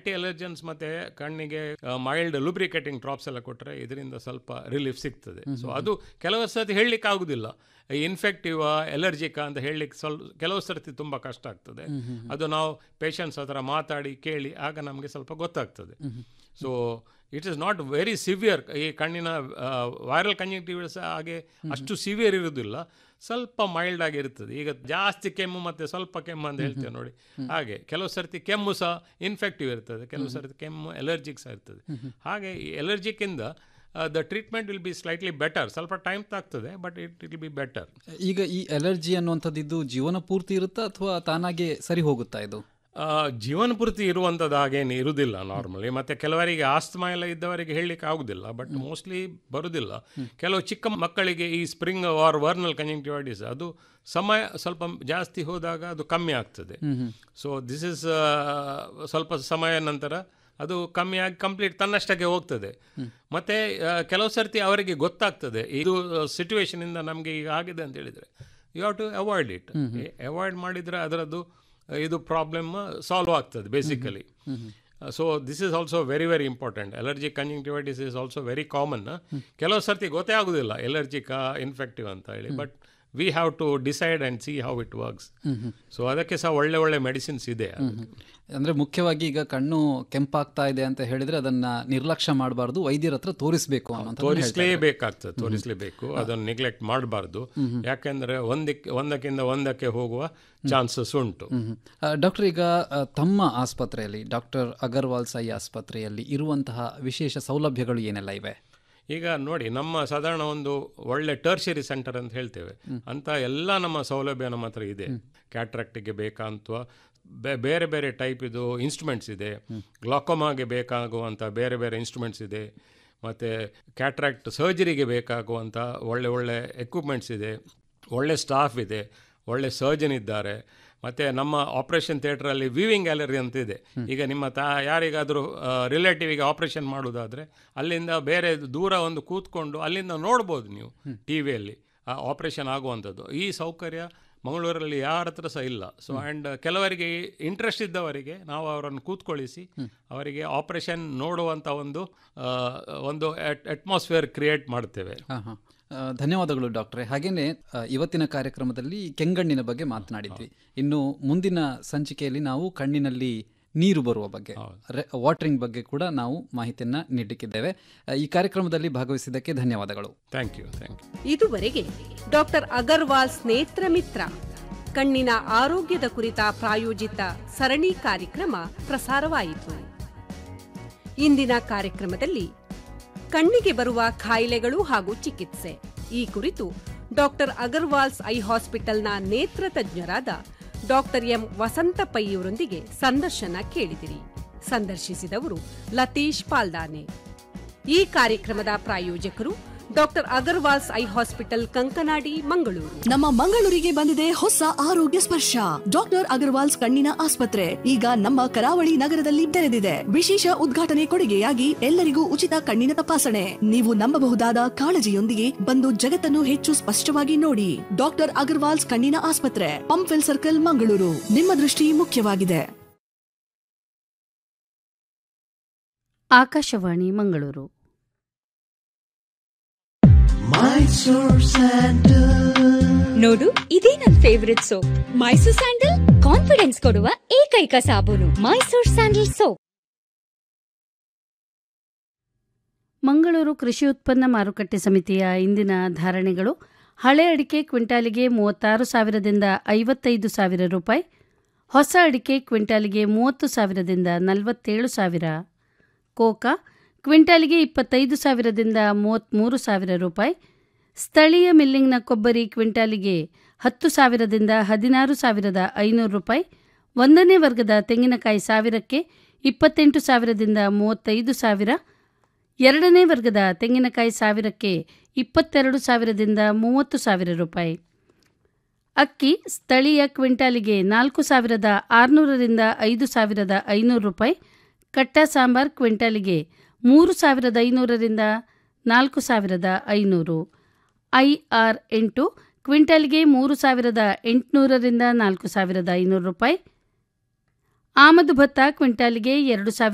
ಆ್ಯಂಟಿ allergens ಮತ್ತು ಕಣ್ಣಿಗೆ mild lubricating drops ಎಲ್ಲ ಕೊಟ್ಟರೆ ಇದರಿಂದ ಸ್ವಲ್ಪ ರಿಲೀಫ್ ಸಿಗ್ತದೆ ಸೊ ಅದು ಕೆಲವು ಸರ್ತಿ ಹೇಳಲಿಕ್ಕೆ ಆಗೋದಿಲ್ಲ ಇನ್ಫೆಕ್ಟಿವ್ ಎಲರ್ಜಿಕ ಅಂತ ಹೇಳಲಿಕ್ಕೆ ಸ್ವಲ್ಪ ಕೆಲವು ಸರ್ತಿ ತುಂಬ ಕಷ್ಟ ಆಗ್ತದೆ ಅದು ನಾವು ಪೇಷಂಟ್ಸ್ ಹತ್ರ ಮಾತಾಡಿ ಕೇಳಿ ಆಗ ನಮಗೆ ಸ್ವಲ್ಪ ಗೊತ್ತಾಗ್ತದೆ so it is not very severe ಈ ಕಣ್ಣಿನ ವೈರಲ್ ಕಂಜಂಕ್ಟಿವಿಸ್ ಹಾಗೆ ಅಷ್ಟು ಸಿವಿಯರ್ ಇರುವುದಿಲ್ಲ ಸ್ವಲ್ಪ ಮೈಲ್ಡ್ ಆಗಿ ಇರ್ತದೆ ಈಗ ಜಾಸ್ತಿ ಕೆಮ್ಮು ಮತ್ತು ಸ್ವಲ್ಪ ಕೆಮ್ಮು ಅಂತ ಹೇಳ್ತೇವೆ ನೋಡಿ ಹಾಗೆ ಕೆಲವು ಸರ್ತಿ ಕೆಮ್ಮು ಸಹ ಇನ್ಫೆಕ್ಟಿವ್ ಇರ್ತದೆ ಕೆಲವು ಸರ್ತಿ ಕೆಮ್ಮು ಎಲರ್ಜಿಕ್ ಸಹ ಇರ್ತದೆ ಹಾಗೆ ಈ ಎಲರ್ಜಿಕ್ಕಿಂದ the treatment will be slightly better ಸ್ವಲ್ಪ ಟೈಮ್ ತಾಗ್ತದೆ but it will be better ಈಗ ಈ ಅಲರ್ಜಿ ಅನ್ನುವಂಥದ್ದು ಇದು ಜೀವನ ಪೂರ್ತಿ ಇರುತ್ತಾ ಅಥವಾ ತಾನಾಗೆ ಸರಿ ಹೋಗುತ್ತಾ ಇದು ಆ, ಜೀವನ ಪೂರ್ತಿ ಇರುವಂಥದ್ದು ಹಾಗೇನು ಇರುವುದಿಲ್ಲ ನಾರ್ಮಲಿ ಮತ್ತು ಕೆಲವರಿಗೆ ಆಸ್ತಮಾ ಎಲ್ಲ ಇದ್ದವರಿಗೆ ಹೇಳಲಿಕ್ಕೆ ಆಗುದಿಲ್ಲ ಬಟ್ ಮೋಸ್ಟ್ಲಿ ಬರುವುದಿಲ್ಲ ಕೆಲವು ಚಿಕ್ಕ ಮಕ್ಕಳಿಗೆ ಈ ಸ್ಪ್ರಿಂಗ್ ಆರ್ ವರ್ನಲ್ ಕಂಜಂಕ್ಟಿವೈಟಿಸ್ ಅದು ಸಮಯ ಸ್ವಲ್ಪ ಜಾಸ್ತಿ ಹೋದಾಗ ಅದು ಕಮ್ಮಿ ಆಗ್ತದೆ ಸೊ ದಿಸ್ ಇಸ್ ಸ್ವಲ್ಪ ಸಮಯ ನಂತರ ಅದು ಕಮ್ಮಿಯಾಗಿ ಕಂಪ್ಲೀಟ್ ತನ್ನಷ್ಟಕ್ಕೆ ಹೋಗ್ತದೆ ಮತ್ತೆ ಆ, ಕೆಲವು ಸರ್ತಿ ಅವರಿಗೆ ಗೊತ್ತಾಗ್ತದೆ ಇದು ಸಿಚುವೇಶನ್ ಇಂದ ನಮಗೆ ಈಗ ಆಗಿದೆ ಅಂತ ಹೇಳಿದ್ರೆ you have to avoid it ಅವಾಯ್ಡ್ ಮಾಡಿದ್ರೆ ಅದರದ್ದು ಇದು ಪ್ರಾಬ್ಲಮ್ ಸಾಲ್ವ್ ಆಗ್ತದೆ basically so this is also very very important allergy conjunctivitis is also very common ಕೆಲವು ಸರ್ತಿ ಗೊತ್ತೇ ಆಗೋದಿಲ್ಲ ಎಲರ್ಜಿಕಾ ಇನ್ಫೆಕ್ಟಿವ್ ಅಂತ ಹೇಳಿ but we have to decide and see how it works so ಅದಕ್ಕೆ ಸಹ ಒಳ್ಳೆ ಒಳ್ಳೆ ಮೆಡಿಸಿನ್ಸ್ ಇದೆ ಅದಕ್ಕೆ. ಅಂದ್ರೆ ಮುಖ್ಯವಾಗಿ ಈಗ ಕಣ್ಣು ಕೆಂಪಾಗ್ತಾ ಇದೆ ಅಂತ ಹೇಳಿದ್ರೆ ಅದನ್ನ ನಿರ್ಲಕ್ಷ್ಯ ಮಾಡಬಾರ್ದು ವೈದ್ಯರ ಹತ್ರ ತೋರಿಸಬೇಕು ಅನ್ನೋಂಥ ತೋರಿಸಲೇಬೇಕಾಗ್ತದೆ ತೋರಿಸಲೇಬೇಕು ಅದನ್ನು ನೆಗ್ಲೆಕ್ಟ್ ಮಾಡಬಾರ್ದು ಯಾಕೆಂದ್ರೆ ಒಂದಕ್ಕೆ ಒಂದಕ್ಕಿಂತ ಒಂದಕ್ಕೆ ಹೋಗುವ ಚಾನ್ಸಸ್ ಉಂಟು ಡಾಕ್ಟರ್ ಈಗ ಆ, ತಮ್ಮ ಆಸ್ಪತ್ರೆಯಲ್ಲಿ ಡಾಕ್ಟರ್ ಅಗರ್ವಾಲ್ ಸೈ ಆಸ್ಪತ್ರೆಯಲ್ಲಿ ಇರುವಂತಹ ವಿಶೇಷ ಸೌಲಭ್ಯಗಳು ಏನೆಲ್ಲ ಇವೆ ಈಗ ನೋಡಿ ನಮ್ಮ ಸಾಧಾರಣ ಒಂದು ಒಳ್ಳೆ ಟರ್ಷರಿ ಸೆಂಟರ್ ಅಂತ ಹೇಳ್ತೇವೆ ಅಂತ ಎಲ್ಲ ನಮ್ಮ ಸೌಲಭ್ಯ ನಮ್ಮ ಹತ್ರ ಇದೆ ಕ್ಯಾಟ್ರಾಕ್ಟಿಗೆ ಬೇಕಂತ ಬೇರೆ ಬೇರೆ ಟೈಪ್ ಇದು ಇನ್ಸ್ಟ್ರೂಮೆಂಟ್ಸ್ ಇದೆ ಗ್ಲಾಕೋಮಾಗೆ ಬೇಕಾಗುವಂಥ ಬೇರೆ ಬೇರೆ ಇನ್ಸ್ಟ್ರೂಮೆಂಟ್ಸ್ ಇದೆ ಮತ್ತು ಕ್ಯಾಟ್ರಾಕ್ಟ್ ಸರ್ಜರಿಗೆ ಬೇಕಾಗುವಂಥ ಒಳ್ಳೆ ಒಳ್ಳೆ ಎಕ್ವಿಪ್ಮೆಂಟ್ಸ್ ಇದೆ ಒಳ್ಳೆ ಸ್ಟಾಫ್ ಇದೆ ಒಳ್ಳೆ ಸರ್ಜನ್ ಇದ್ದಾರೆ ಮತ್ತು ನಮ್ಮ ಆಪರೇಷನ್ ಥಿಯೇಟ್ರಲ್ಲಿ ವಿವಿಂಗ್ ಗ್ಯಾಲರಿ ಅಂತ ಇದೆ ಈಗ ನಿಮ್ಮ ತಾ ಯಾರಿಗಾದರೂ ರಿಲೇಟಿವಿಗೆ ಆಪರೇಷನ್ ಮಾಡೋದಾದರೆ ಅಲ್ಲಿಂದ ಬೇರೆ ದೂರ ಒಂದು ಕೂತ್ಕೊಂಡು ಅಲ್ಲಿಂದ ನೋಡ್ಬೋದು ನೀವು ಟಿ ವಿಯಲ್ಲಿ ಆ ಆಪರೇಷನ್ ಆಗುವಂಥದ್ದು ಈ ಸೌಕರ್ಯ ಮಂಗಳೂರಲ್ಲಿ ಯಾರ ಹತ್ರ ಸಹ ಇಲ್ಲ ಸೊ ಆ್ಯಂಡ್ ಕೆಲವರಿಗೆ ಇಂಟ್ರೆಸ್ಟ್ ಇದ್ದವರಿಗೆ ನಾವು ಅವರನ್ನು ಕೂತ್ಕೊಳ್ಳಿಸಿ ಅವರಿಗೆ ಆಪರೇಷನ್ ನೋಡುವಂಥ ಒಂದು ಆ, ಒಂದು ಅಟ್ಮಾಸ್ಫಿಯರ್ ಕ್ರಿಯೇಟ್ ಮಾಡ್ತೇವೆ ಹಾ ಹಾ ಆ, ಧನ್ಯವಾದಗಳು ಡಾಕ್ಟ್ರೆ ಹಾಗೇನೆ ಆ, ಇವತ್ತಿನ ಕಾರ್ಯಕ್ರಮದಲ್ಲಿ ಕೆಂಗಣ್ಣಿನ ಬಗ್ಗೆ ಮಾತನಾಡಿದ್ವಿ ಇನ್ನು ಮುಂದಿನ ಸಂಚಿಕೆಯಲ್ಲಿ ನಾವು ಕಣ್ಣಿನಲ್ಲಿ ನೀರು ಬರುವ ಬಗ್ಗೆ ವಾಟರಿಂಗ್ ಬಗ್ಗೆ ಕೂಡ ನಾವು ಮಾಹಿತಿಯನ್ನ ನೀಡಲಿಕ್ಕಿದ್ದೇವೆ ಆ, ಈ ಕಾರ್ಯಕ್ರಮದಲ್ಲಿ ಭಾಗವಹಿಸಿದ್ದಕ್ಕೆ ಧನ್ಯವಾದಗಳು ಥ್ಯಾಂಕ್ ಯು ಥ್ಯಾಂಕ್ ಯು ಇದುವರೆಗೆ ಡಾಕ್ಟರ್ ಅಗರ್ವಾಲ್ಸ್ ನೇತ್ರ ಮಿತ್ರ ಕಣ್ಣಿನ ಆರೋಗ್ಯದ ಕುರಿತ ಪ್ರಾಯೋಜಿತ ಸರಣಿ ಕಾರ್ಯಕ್ರಮ ಪ್ರಸಾರವಾಯಿತು ಇಂದಿನ ಕಾರ್ಯಕ್ರಮದಲ್ಲಿ ಕಣ್ಣಿಗೆ ಬರುವ ಕಾಯಿಲೆಗಳು ಹಾಗೂ ಚಿಕಿತ್ಸೆ ಈ ಕುರಿತು ಡಾಕ್ಟರ್ ಅಗರ್ವಾಲ್ಸ್ ಐ ಹಾಸ್ಪಿಟಲ್ನ ನೇತ್ರ ತಜ್ಞರಾದ ಡಾಕ್ಟರ್ ಎಂ ವಸಂತ ಪೈಯವರೊಂದಿಗೆ ಸಂದರ್ಶನ ಕೇಳಿದಿರಿ ಸಂದರ್ಶಿಸಿದವರು ಲತೀಶ್ ಪಾಲ್ದಾನೆ ಈ ಕಾರ್ಯಕ್ರಮದ ಪ್ರಾಯೋಜಕರು doctor Agarwal's eye hospital Kankanadi Mangaluru ನಮ್ಮ ಮಂಗಳೂರಿಗೆ ಬಂದಿದೆ ಹೊಸ ಆರೋಗ್ಯ ಸ್ಪರ್ಶ ಡಾಕ್ಟರ್ ಅಗರ್ವಾಲ್ಸ್ ಕಣ್ಣಿನ ಆಸ್ಪತ್ರೆ ಈಗ ನಮ್ಮ ಕರಾವಳಿ ನಗರದಲ್ಲಿ ತೆರೆದಿದೆ ವಿಶೇಷ ಉದ್ಘಾಟನೆ ಕೊಡುಗೆಯಾಗಿ ಎಲ್ಲರಿಗೂ ಉಚಿತ ಕಣ್ಣಿನ ತಪಾಸಣೆ ನೀವು ನಂಬಬಹುದಾದ ಕಾಳಜಿಯೊಂದಿಗೆ ಬಂದು ಜಗತ್ತನ್ನು ಹೆಚ್ಚು ಸ್ಪಷ್ಟವಾಗಿ ನೋಡಿ ಡಾಕ್ಟರ್ ಅಗರ್ವಾಲ್ಸ್ ಕಣ್ಣಿನ ಆಸ್ಪತ್ರೆ ಪಂಪ್ವೆಲ್ ಸರ್ಕಲ್ ಮಂಗಳೂರು ನಿಮ್ಮ ದೃಷ್ಟಿ ಮುಖ್ಯವಾಗಿದೆ ಆಕಾಶವಾಣಿ ಮಂಗಳೂರು ನೋಡು ಇದೇ ನನ್ favourite soap Mysore sandal confidence ಕೊಡುವ ಏಕೈಕ ಸಾಬೂನು ಮೈಸೂರ್ ಸ್ಯಾಂಡಲ್ ಸೋಪ್ ಮಂಗಳೂರು ಕೃಷಿ ಉತ್ಪನ್ನ ಮಾರುಕಟ್ಟೆ ಸಮಿತಿಯ ಇಂದಿನ ಧಾರಣೆಗಳು ಹಳೆ ಅಡಿಕೆ ಕ್ವಿಂಟಾಲಿಗೆ ಮೂವತ್ತಾರು ಸಾವಿರದಿಂದ ಐವತ್ತೈದು ಸಾವಿರ ರೂಪಾಯಿ ಹೊಸ ಅಡಿಕೆ ಕ್ವಿಂಟಾಲಿಗೆ ಮೂವತ್ತು ಸಾವಿರದಿಂದ ನಲವತ್ತೇಳು ಸಾವಿರ ಕೋಕಾ ಕ್ವಿಂಟಾಲಿಗೆ ಇಪ್ಪತ್ತೈದು ಸಾವಿರದಿಂದ ಮೂವತ್ತ್ಮೂರು ಸಾವಿರ ರೂಪಾಯಿ ಸ್ಥಳೀಯ ಮಿಲ್ಲಿಂಗ್ನ ಕೊಬ್ಬರಿ ಕ್ವಿಂಟಾಲಿಗೆ ಹತ್ತು ಸಾವಿರದಿಂದ ಹದಿನಾರು ಸಾವಿರದ ಐನೂರು ರೂಪಾಯಿ ಒಂದನೇ ವರ್ಗದ ತೆಂಗಿನಕಾಯಿ ಸಾವಿರಕ್ಕೆ ಇಪ್ಪತ್ತೆಂಟು ಸಾವಿರದಿಂದ ಮೂವತ್ತೈದು ಸಾವಿರ ಎರಡನೇ ವರ್ಗದ ತೆಂಗಿನಕಾಯಿ ಸಾವಿರಕ್ಕೆ ಇಪ್ಪತ್ತೆರಡು ಸಾವಿರದಿಂದ ಮೂವತ್ತು ಸಾವಿರ ರೂಪಾಯಿ ಅಕ್ಕಿ ಸ್ಥಳೀಯ ಕ್ವಿಂಟಾಲಿಗೆ ನಾಲ್ಕು ಸಾವಿರದ ಆರುನೂರರಿಂದ ಐದು ಸಾವಿರದ ಐನೂರು ರೂಪಾಯಿ ಕಟ್ಟ ಸಾಂಬಾರ್ ಕ್ವಿಂಟಾಲಿಗೆ ಮೂರು ಸಾವಿರದ ಐನೂರರಿಂದ ನಾಲ್ಕು ಸಾವಿರದ ಐನೂರು ಐ ಆರ್ ಎಂಟು ಕ್ವಿಂಟಾಲ್ಗೆ ಮೂರು ಸಾವಿರದ ಎಂಟುನೂರರಿಂದ ನಾಲ್ಕು ಸಾವಿರದ ಐನೂರು ರೂಪಾಯಿ ಆಮದು ಭತ್ತ ಕ್ವಿಂಟಾಲ್ಗೆ ಎರಡು ಸಾವಿರ